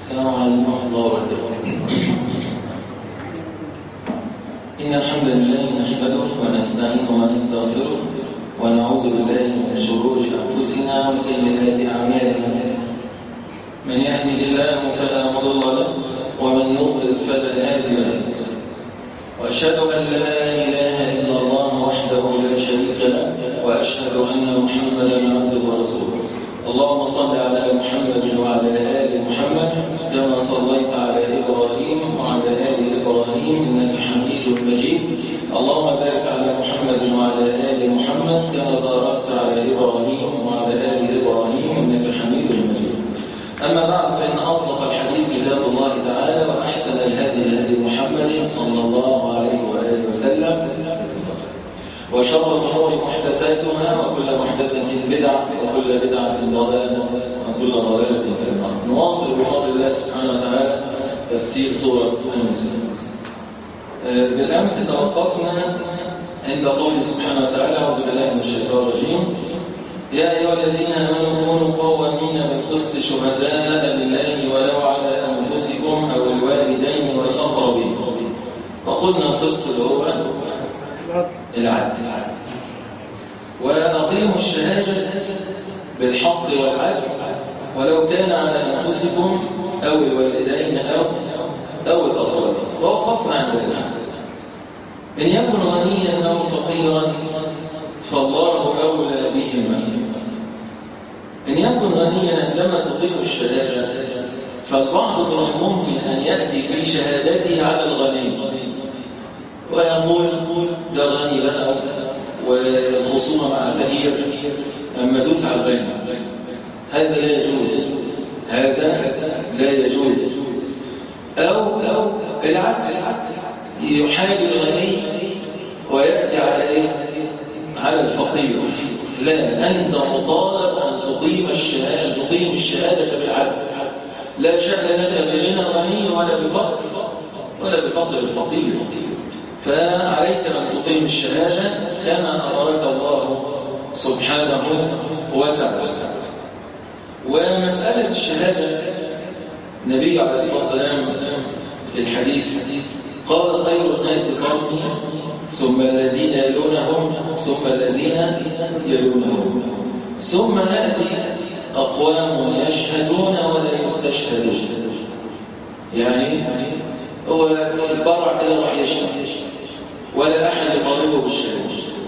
السلام عليكم ورحمة الله وبركاته إن الحمد لله نحمده ونستعينه ونستغفره ونعوذ بالله من شرور أنفسنا وسيئات أعمالنا من يهده الله فلا مضل له ومن يضلل فلا هادي له وأشهد أن لا إله إلا الله وحده لا شريك له وأشهد أن محمدا عبده ورسوله اللهم صل على محمد وعلى آل محمد كما صليت على إبراهيم وعلى آل إبراهيم إنك حميد مجيد اللهم بارك على محمد وعلى آل محمد كما باركت على إبراهيم وعلى آل إبراهيم إنك حميد مجيد أما بعد فإن أصدق الحديث كتاب الله تعالى وأحسن الهدي هدي محمد صلى الله عليه وآله وسلم وشر الأمور محدثاتها وكل محدثة بدعة وكل بدعة ضلالة وكل ضلالة في النار نواصل بفضل الله سبحانه وتعالى تفسير سورة النساء بالأمس توقفنا عند قوله سبحانه وتعالى أعوذ بالله من الشيطان الرجيم يا أيها الذين آمنوا كونوا قوامين بالقسط شهداء لله ولو على أنفسكم أو الوالدين والأقربين وقلنا القسط اللي هو العدل وأقيموا الشهادة بالحق والعدل ولو كان على أنفسكم أو الوالدين أو أو الأقربين ووقفنا عند ذلك إن يكن غنيا أو فقيرا فالله أولى بهما إن يكن غنيا عندما تقيم الشهادة فالبعض من الممكن أن يأتي في شهادته على الغني ويقول ده غني بقى والخصومة مع فقير أما دوس على الغني هذا لا يجوز هذا لا يجوز أو أو العكس يحاج الغني ويأتي على إيه؟ على الفقير لا أنت مطالب أن تقيم الشهادة تقيم الشهادة بالعدل لا شأن لك بغنى الغني ولا بفقر ولا بفقر الفقير فعليك أن تقيم الشهادة كما أمرك الله سبحانه وتعالى ومسألة الشهادة النبي عليه الصلاة والسلام في الحديث قال خير الناس قرني ثم الذين يلونهم ثم الذين يلونهم ثم يأتي أقوام يشهدون ولا يستشهدون يعني هو البرع كده راح يشهد ولا أحد يطالبه بالشهادة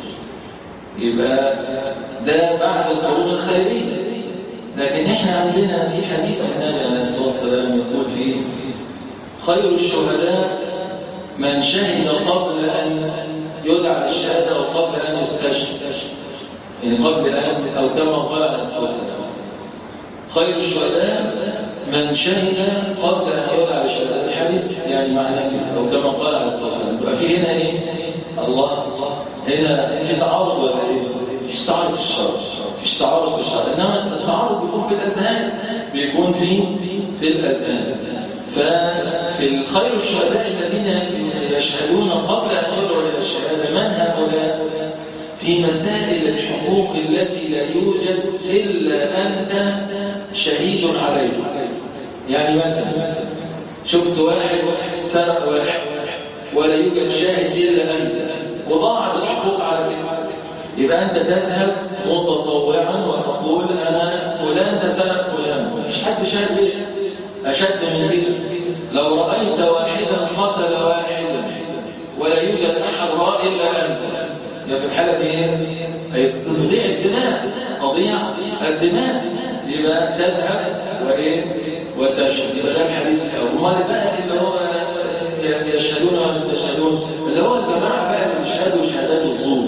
يبقى ده بعد القرون الخيرية لكن احنا عندنا في حديث النبي عليه الصلاة والسلام يقول فيه خير الشهداء من شهد قبل أن يدعى الشهادة أو قبل أن يستشهد يعني قبل أن أو كما قال عليه الصلاة والسلام خير الشهداء من شهد قبل أن يدعى الشهادة الحديث يعني معناه أو كما قال عليه الصلاة والسلام يبقى في هنا إيه؟ الله هنا في تعارض ولا إيه؟ فيش تعارض في الشرع فيش تعارض في الشرع إنما التعارض بيكون في الأذهان بيكون في في الأذهان ففي الخير الشهداء الذين يشهدون قبل أن يدعوا إلى الشهادة من هؤلاء؟ في مسائل الحقوق التي لا يوجد إلا أنت شهيد عليها يعني مثلا شفت واحد سرق واحد ولا يوجد شاهد إلا أنت وضاعت الحقوق على كده يبقى أنت تذهب متطوعا وتقول أنا فلان ده سرق فلان مش حد شاهد ليه أشد من كده لو رأيت واحدا قتل واحدا ولا يوجد أحد رأى إلا أنت يا في الحالة دي ايه؟ تضيع الدماء تضيع الدماء يبقى تذهب وإيه وتشهد يبقى ده الحديث الأول امال بقى اللي هو يشهدون ويستشهدون اللي هو الجماعة بقى اللي بيشهدوا شهادات الزور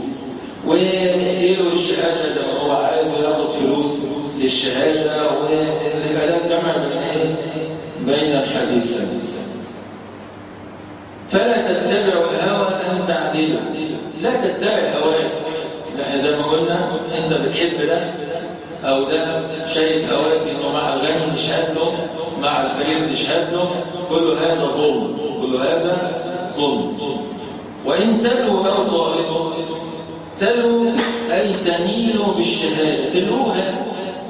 ويقيلوا الشهادة زي ما هو عايز وياخد فلوس للشهادة واللي ده جمع بين ايه؟ بين الحديثين فلا تتبعوا الهوى أن تعدلوا لا تتبع هواك احنا زي ما قلنا انت بتحب ده او ده شايف هواك انه مع الغني تشهد له مع الفقير تشهد له كل هذا ظلم كل هذا ظلم وان تلوا او تعرضوا تلوا اي تميلوا بالشهاده تلوها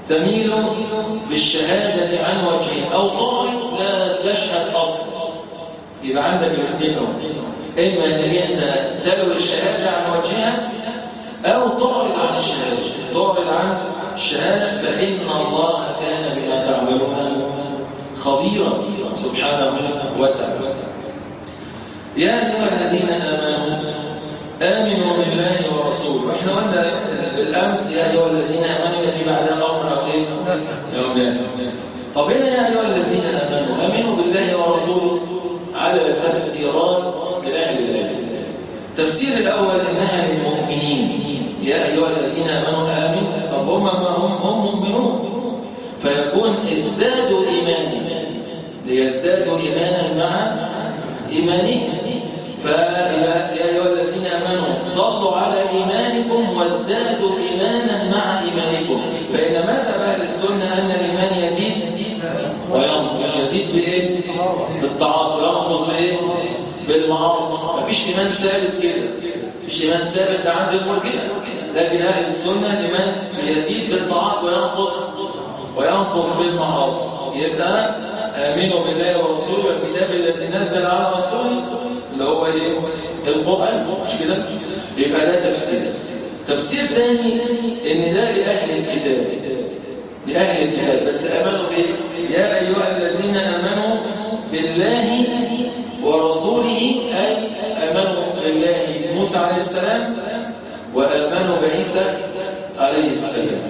تميل بالشهادة عن وجهه أو طارق لا تشهد أصلا يبقى عندك الاثنين إما أنك أنت تلوي الشهادة عن وجهها أو تعرض عن الشهادة تعرض عن الشهادة فإن الله كان بما تعملون خبيرا سبحانه وتعالى يا أيها الذين آمنوا آمنوا بالله ورسوله احنا قلنا بالأمس يا أيها الذين آمنوا في بعدها أمر أقيم يوم لا طب هنا يا أيها الذين آمنوا آمنوا بالله ورسوله على تفسيرات لأهل الآية التفسير الأول إنها للمؤمنين يا أيها الذين آمنوا آمنوا طب هم ما هم هم مؤمنون فيكون ازدادوا إيمانا ليزدادوا إيمانا مع إيمانهم فيا أيها الذين آمنوا صلوا على إيمانكم وازدادوا إيمانا مع إيمانكم فإن مذهب أهل السنة أن الإيمان يزيد وينقص يزيد بإيه؟ بالطاعات وينقص بإيه؟ بالمعاصي مفيش إيمان ثابت كده مفيش إيمان ثابت ده عند المرجئة لكن أهل السنة الإيمان يزيد بالطاعات وينقص وينقص بالمعاصي يبقى آمنوا بالله ورسوله والكتاب الذي نزل على رسوله اللي هو ايه القرآن مش كده يبقى ده تفسير تفسير ثاني ان ده لأهل الكتاب لأهل الكتاب بس آمنوا بإيه يا أيها الذين آمنوا بالله ورسوله أي آمنوا بالله موسى عليه السلام وآمنوا بعيسى عليه السلام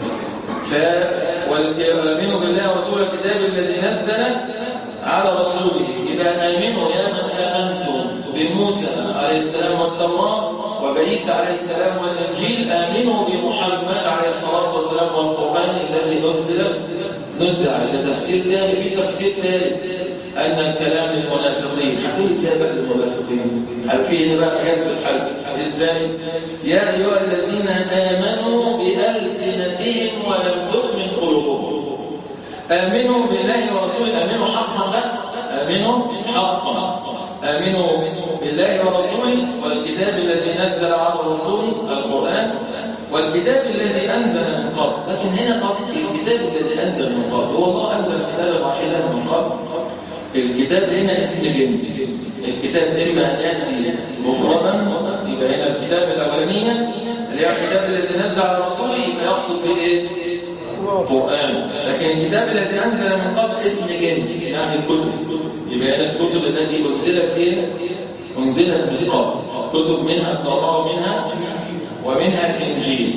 فآمنوا بالله ورسول الكتاب الذي نزل على رسوله إذا آمنوا يا من آمنتم بموسى عليه السلام والتوراة وبعيسى عليه السلام والإنجيل آمنوا بمحمد عليه الصلاة والسلام والقرآن الذي نزل نزل على تفسير ثاني في تفسير ثالث أن الكلام للمنافقين هتقول ازاي بقى للمنافقين هل في هنا بقى حزب الحزب ازاي يا أيها الذين آمنوا بألسنتهم ولم تؤمن قلوبهم آمنوا بالله ورسوله آمنوا حقا لا آمنوا حقا آمنوا بالله ورسوله والكتاب الذي نزل على رسوله القرآن والكتاب الذي أنزل من قبل لكن هنا قبل الكتاب الذي أنزل من قبل هو الله أنزل كتابا واحدا من قبل الكتاب هنا اسم جنس الكتاب إما أن يأتي مفردا يبقى هنا الكتاب الأولانية اللي هي الكتاب الذي نزل على رسوله فيقصد به إيه؟ القرآن لكن الكتاب الذي أنزل من قبل اسم جنس يعني الكتب يبقى هنا الكتب التي أنزلت إيه؟ أنزلت من قبل كتب منها التوراة ومنها ومنها الإنجيل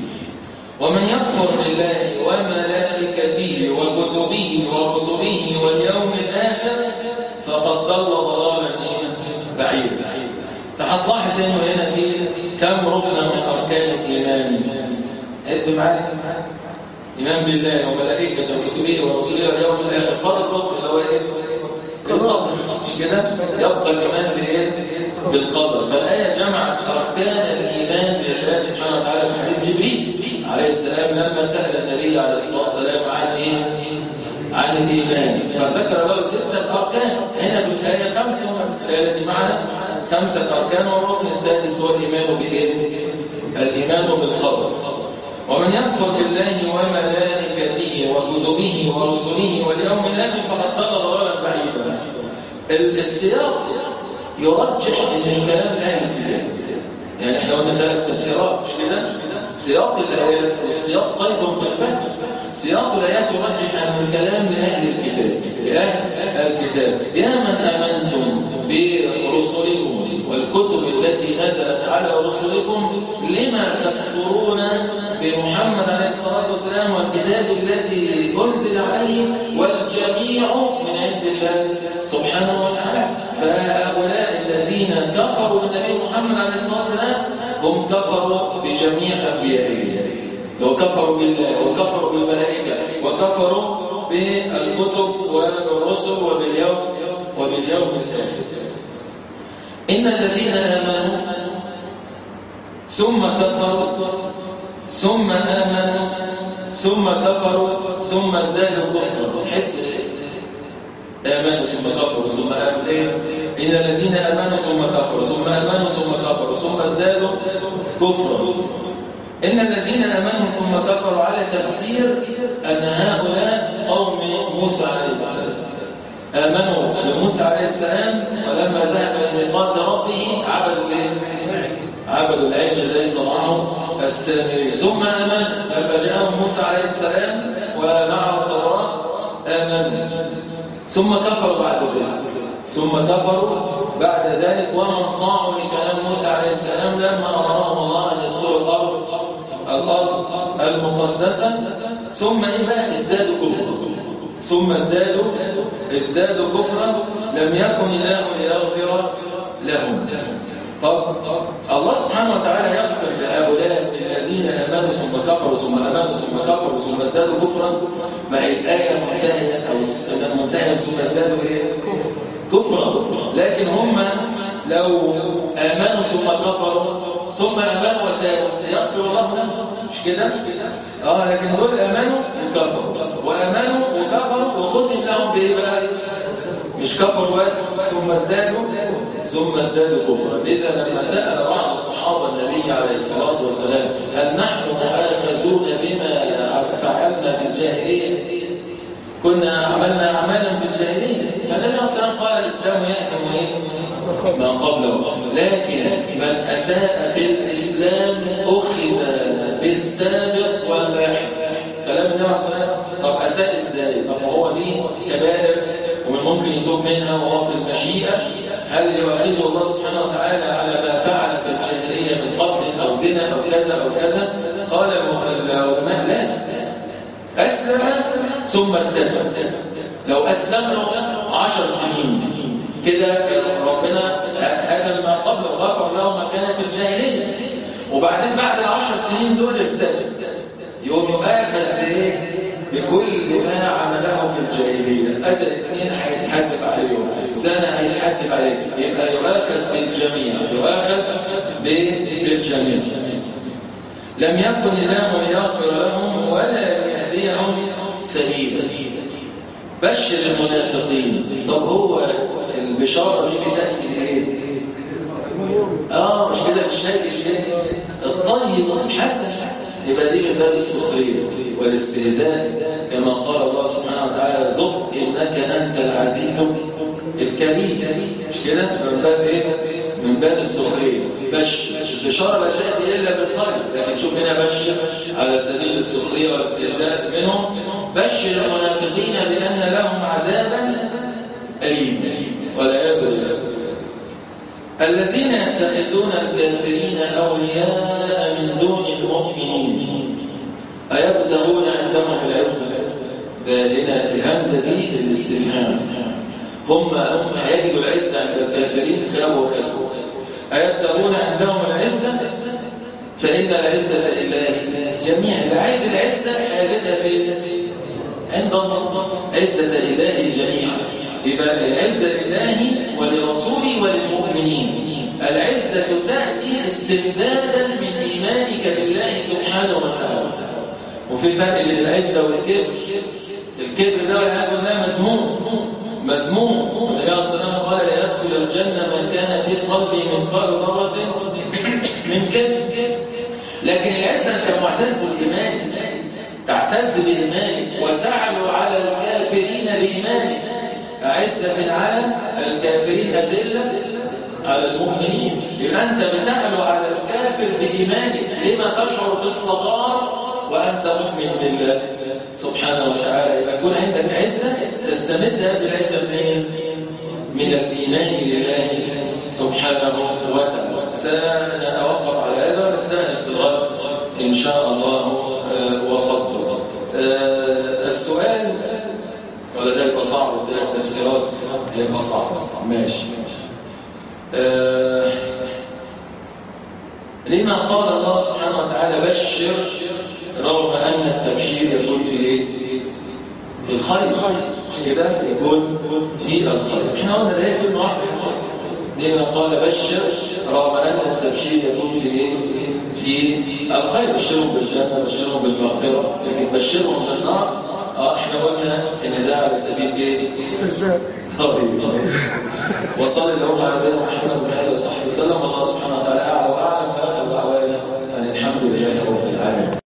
ومن يكفر بالله وملائكته وكتبه ورسله واليوم الآخر فقد ضل ضلالا بعيدا فهتلاحظ انه هنا في كم ركن من اركان الايمان عد معايا ايمان بالله وملائكته وكتبه ورسله واليوم الاخر فاضل الركن اللي هو ايه القدر مش كده يبقى الايمان بايه بالقدر فالايه جمعت اركان الايمان بالله سبحانه وتعالى في حديث جبريل عليه السلام لما سال النبي عليه الصلاه والسلام عن ايه عن الإيمان فذكر له ستة أركان هنا في الآية خمسة التي معنا خمسة أركان والركن السادس هو الإيمان بإيه؟ الإيمان بالقدر ومن يكفر بالله وملائكته وكتبه ورسله واليوم الآخر فقد ضل ضلالا بعيدا السياق يرجح ان الكلام لا الكتاب يعني احنا قلنا ثلاث تفسيرات مش كده سياق الايات والسياق قيد في الفهم سياق الآيات يرجح أن الكلام لأهل الكتاب لأهل الكتاب يا من آمنتم برسلكم والكتب التي نزلت على رسلكم لما تكفرون بمحمد عليه الصلاة والسلام والكتاب الذي أنزل عليه والجميع من عند الله سبحانه وتعالى فهؤلاء الذين كفروا بالنبي محمد عليه الصلاة والسلام هم كفروا بجميع أنبيائه لو كفروا بالله وكفروا بالملائكة وكفروا بالكتب والرسل وباليوم وباليوم الآخر إن الذين آمنوا ثم كفروا ثم آمنوا ثم كفروا ثم ازدادوا كفرا حس آمنوا ثم كفروا ثم آمنوا إيه؟ إن الذين آمنوا ثم كفروا ثم آمنوا ثم كفروا ثم ازدادوا كفرا إن الذين آمنوا ثم كفروا على تفسير أن هؤلاء قوم موسى عليه السلام آمنوا بموسى عليه السلام ولما ذهب لميقات ربه عبدوا إيه؟ عبدوا العجل الذي صنعه السامري ثم آمن لما جاءهم موسى عليه السلام ومعه التوراة آمنوا ثم كفروا بعد ذلك ثم كفروا بعد ذلك ومن صاعوا لكلام موسى عليه السلام لما أمرهم الله أن يدخلوا الأرض الأرض المقدسة ثم إيه بقى ازدادوا كفرا ثم ازدادوا ازدادوا كفرا لم يكن الله ليغفر لهم طب الله سبحانه وتعالى يغفر لهؤلاء الذين امنوا ثم كفروا ثم امنوا ثم كفروا ثم ازدادوا كفرا ما هي الايه منتهيه او منتهيه ثم ازدادوا ايه كفرا لكن هم لو امنوا ثم كفروا ثم امنوا وتابوا يغفر الله لهم مش كده اه لكن دول امنوا وكفروا وامنوا وكفروا وختم لهم بايه بقى مش كفروا بس ثم ازدادوا ثم ازدادوا كفرا إذا لما سأل بعض الصحابة النبي عليه الصلاة والسلام هل نحن مؤاخذون بما فعلنا في الجاهلية كنا عملنا أعمالا في الجاهلية فالنبي صلى الله عليه وسلم قال الإسلام يحكم إيه؟ ما قبله لكن من أساء في الإسلام أخذ بالسابق واللاحق كلام النبي صلى الله عليه وسلم طب أساء إزاي؟ طب هو دي كبائر ومن ممكن يتوب منها وهو في المشيئة هل يؤاخذه الله سبحانه وتعالى على ما فعل في الجاهلية من قتل أو زنا أو كذا أو كذا قال العلماء لا أسلم ثم ارتد لو أسلم عشر سنين كده ربنا هدم ما قبل وغفر له ما كان في الجاهلية وبعدين بعد العشر سنين دول ارتد يوم يؤاخذ بايه بكل ما عمله في الجاهلية أجل اثنين هيتحاسب عليهم سنة هيتحاسب عليه يبقى يؤاخذ بالجميع يؤاخذ بالجميع لم يكن الله ليغفر لهم ولا يهديهم سبيلا بشر المنافقين طب هو البشارة دي بتأتي بإيه؟ آه مش كده بالشيء الطيب الحسن يبقى دي من باب السخرية والاستهزاء كما قال الله سبحانه وتعالى زق إنك أنت العزيز الكريم مش كده من باب إيه؟ من باب السخرية بش البشارة لا تأتي إلا بالخير لكن شوف هنا بشر على سبيل السخرية والاستهزاء منهم بشر المنافقين بأن لهم عذابا أليما والعياذ بالله الذين يتخذون الكافرين أولياء من دون المؤمنين أيبتغون عندهم العزة هنا الهمزة دي للاستفهام هم هيجدوا العزة عند الكافرين خابوا وخسروا أيبتغون عندهم العزة فإن العزة لله جميعا اللي عايز العزة هيجدها في عند الله عزة لله جميعا يبقى العزة لله ولرسوله وللمؤمنين العزة تأتي استمدادا من إيمانك بالله سبحانه وتعالى وفي فرق بين العزة والكبر الكبر ده والعياذ بالله مذموم مذموم النبي عليه الصلاه والسلام قال لا يدخل الجنه من كان في قلبه مثقال ذره من كبر لكن العزه انت معتز بايمانك تعتز بايمانك وتعلو على الكافرين بايمانك عزه على الكافرين اذله على المؤمنين يبقى انت بتعلو على الكافر بايمانك لما تشعر بالصغار وانت مؤمن بالله سبحانه وتعالى يبقى يكون عندك عزة تستمد هذه العزة منين؟ من الإيمان لله سبحانه وتعالى سنتوقف على هذا ونستأنف في الغد إن شاء الله وقدر السؤال ولا ده يبقى صعب زي التفسيرات يبقى صعب ماشي لما قال الله سبحانه وتعالى بشر رغم أن التبشير يكون في الايه؟ في الخير كده يكون في الخير احنا قلنا ده يكون واحد لما قال بشر رغم أن التبشير يكون في ايه؟ في الخير بشرهم بالجنة بشرهم بالمغفرة لكن بشرهم بالنار اه احنا قلنا ان ده على سبيل ايه؟ استهزاء طيب وصلى اللهم على نبينا محمد وعلى اله وصحبه وسلم والله سبحانه وتعالى